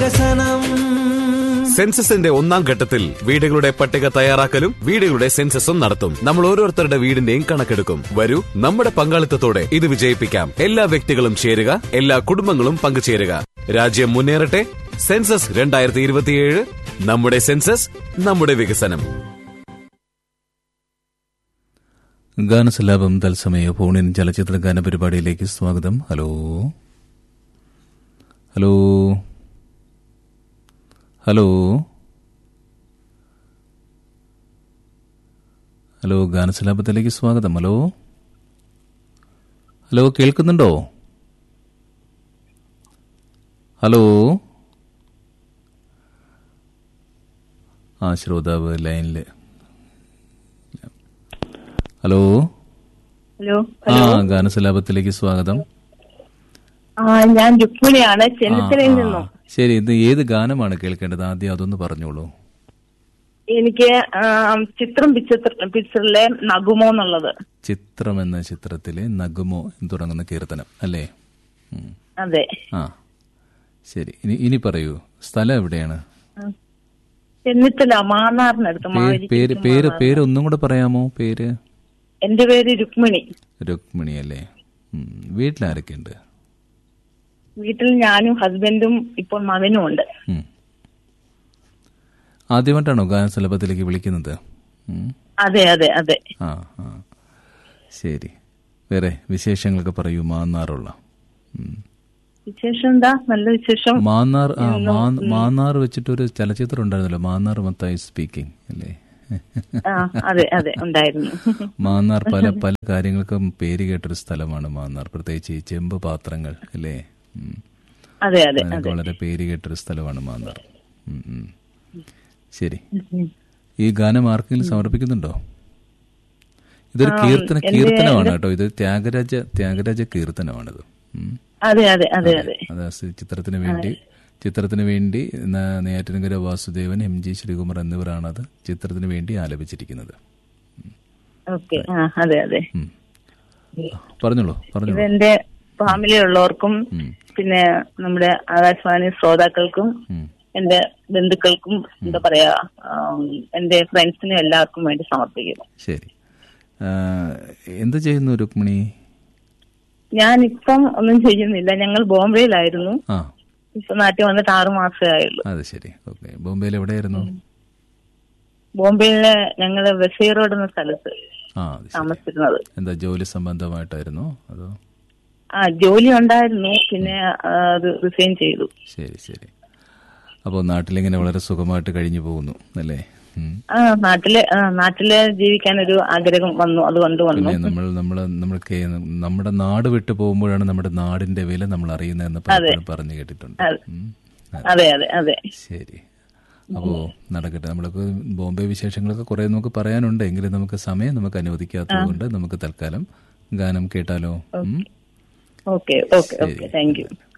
വികസനം സെൻസസിന്റെ ഒന്നാം ഘട്ടത്തിൽ വീടുകളുടെ പട്ടിക തയ്യാറാക്കലും വീടുകളുടെ സെൻസസും നടത്തും നമ്മൾ ഓരോരുത്തരുടെ വീടിന്റെയും കണക്കെടുക്കും വരൂ നമ്മുടെ പങ്കാളിത്തത്തോടെ ഇത് വിജയിപ്പിക്കാം എല്ലാ വ്യക്തികളും ചേരുക എല്ലാ കുടുംബങ്ങളും പങ്കുചേരുക രാജ്യം മുന്നേറട്ടെ സെൻസസ് രണ്ടായിരത്തി ഇരുപത്തിയേഴ് നമ്മുടെ സെൻസസ് നമ്മുടെ വികസനം ഗാനസലാപം തത്സമയ ഫോണിൻ ചലച്ചിത്ര ഗാന പരിപാടിയിലേക്ക് സ്വാഗതം ഹലോ ഹലോ ഹലോ ഹലോ ഗാനസലാപത്തിലേക്ക് സ്വാഗതം ഹലോ ഹലോ കേൾക്കുന്നുണ്ടോ ഹലോ ആ ശ്രോതാവ് ലൈനില് ഹലോ ഹലോ ആ ഗാനസലാപത്തിലേക്ക് സ്വാഗതം ആ ഞാൻ രുക്മിണിയാണ് ചെന്നിത്തലയിൽ നിന്നും ശരി ഇത് ഏത് ഗാനമാണ് കേൾക്കേണ്ടത് ആദ്യം അതൊന്ന് പറഞ്ഞോളൂ എനിക്ക് ആ, ചിത്രം പിക്ചർ പിക്ചറിലെ നഗുമോ എന്നുള്ളത് ചിത്രം എന്ന ചിത്രത്തിലെ നഗുമോ എന്ന് തുടങ്ങുന്ന കീർത്തനം അല്ലേ ഉം. അതെ ആ ശരി ഇനി ഇനി പറയൂ സ്ഥലം എവിടെയാണ് ചെന്നിത്തല മാന്നാറിനടുത്ത് പേ- മാവേലി പേര് പേര് പേര് ഒന്നും കൂടെ പറയാമോ പേര് എന്റെ പേര് രുക്മിണി രുക്മിണി അല്ലേ ഉം. വീട്ടിലാരൊക്കെയുണ്ട് വീട്ടിൽ ഞാനും ഹസ്ബൻഡും ഇപ്പോൾ മകനും ഉണ്ട് ഉം. ആദ്യമായിട്ടാണോ ഗാനസലഭത്തിലേക്ക് വിളിക്കുന്നത് ഉം. അതെ അതെ അതെ ആ ആ ശരി വേറെ വിശേഷങ്ങളൊക്കെ പറയൂ മാന്നാറുള്ള ഉം. വിശേഷം എന്താ നല്ല വിശേഷം മാന്നാർ ആ മാ- മാന്നാർ വെച്ചിട്ടൊരു ചലച്ചിത്രം ഉണ്ടായിരുന്നല്ലോ മാന്നാർ മത്തായി സ്പീക്കിംഗ് അല്ലേ ആ അതെ അതെ ഉണ്ടായിരുന്നു മാന്നാർ പല പല കാര്യങ്ങൾക്കും പേര് കേട്ടൊരു സ്ഥലമാണ് മാന്നാർ പ്രത്യേകിച്ച് ഈ ചെമ്പ് പാത്രങ്ങൾ അല്ലേ ഉം. അതെ അതെ അതിനൊക്കെ വളരെ പേര് കേട്ടൊരു സ്ഥലമാണ് മാന്നാർ ഉം, ഉം. ശരി ഈ ഗാനം ആർക്കെങ്കിലും സമർപ്പിക്കുന്നുണ്ടോ ഇതൊരു കീർത്തന കീർത്തനമാണ് കേട്ടോ ഇത് ത്യാഗരാജ ത്യാഗരാജ കീർത്തനമാണിത് ഉം. അതെ അതെ അതെ അതെ അത് സി- ചിത്രത്തിന് വേണ്ടി ചിത്രത്തിന് വേണ്ടി ന- നെയ്യാറ്റിൻകര വാസുദേവൻ എം ജി ശ്രീകുമാർ എന്നിവരാണ് അത് ചിത്രത്തിന് വേണ്ടി ആലപിച്ചിരിക്കുന്നത് ഓക്കെ ആ അതെ അതെ ഉം. പറഞ്ഞോളൂ പറഞ്ഞോളൂ ഇതെന്റെ ഫാമിലിയുള്ളവർക്കും ഉം. പിന്നെ നമ്മുടെ ആകാശവാണി ശ്രോതാക്കൾക്കും ഉം. എന്റെ ബന്ധുക്കൾക്കും എന്താ പറയാ ആം, എന്റെ ഫ്രണ്ട്സിനും എല്ലാവർക്കും വേണ്ടി സമർപ്പിക്കുന്നു ശരി ആ, എന്ത് ചെയ്യുന്നു രുക്മിണി ഞാൻ ഇപ്പം ഒന്നും ചെയ്യുന്നില്ല ഞങ്ങൾ ബോംബെയിലായിരുന്നു ആ ഇപ്പൊ നാട്ടിൽ വന്നിട്ട് ആറു മാസമേ ആയുള്ളൂ അത് ശരി ഓക്കെ ബോംബെയിൽ എവിടെയായിരുന്നു ബോംബെയിലെ ഞങ്ങള് ബഷീർ റോഡ് എന്ന സ്ഥലത്ത് ആ അത് ശരി താമസിച്ചിരുന്നത് എന്താ ജോലി സംബന്ധമായിട്ടായിരുന്നോ അതോ ആ ജോലി ഉണ്ടായിരുന്നു പിന്നെ ആ, അത് റിസൈൻ ചെയ്തു ശരി ശരി അപ്പോൾ നാട്ടിലിങ്ങനെ വളരെ സുഖമായിട്ട് കഴിഞ്ഞു പോകുന്നു അല്ലേ ഉം. ആ നാട്ടില് ആ, നാട്ടില് ജീവിക്കാൻ ഒരു ആഗ്രഹം വന്നു അതുകൊണ്ട് വന്നു പിന്നെ നമ്മൾ നമ്മൾ നമ്മൾ കേ- നമ്മുടെ നാട് വിട്ടു പോകുമ്പോഴാണ് നമ്മുടെ നാടിന്റെ വില നമ്മൾ അറിയുന്നതെന്ന് പലപ്പോഴും പറഞ്ഞു കേട്ടിട്ടുണ്ട് അതെ. ഉം. അതെ അതെ അതെ ശരി അപ്പോ നടക്കട്ടെ നമ്മൾക്ക് ബോംബെ വിശേഷങ്ങളൊക്കെ കുറെ നമുക്ക് പറയാനുണ്ട് എങ്കിലും നമുക്ക് സമയം നമുക്ക് അനുവദിക്കാത്തത് കൊണ്ട് നമുക്ക് തൽക്കാലം ഗാനം കേട്ടാലോ ഉം? Okay okay okay thank U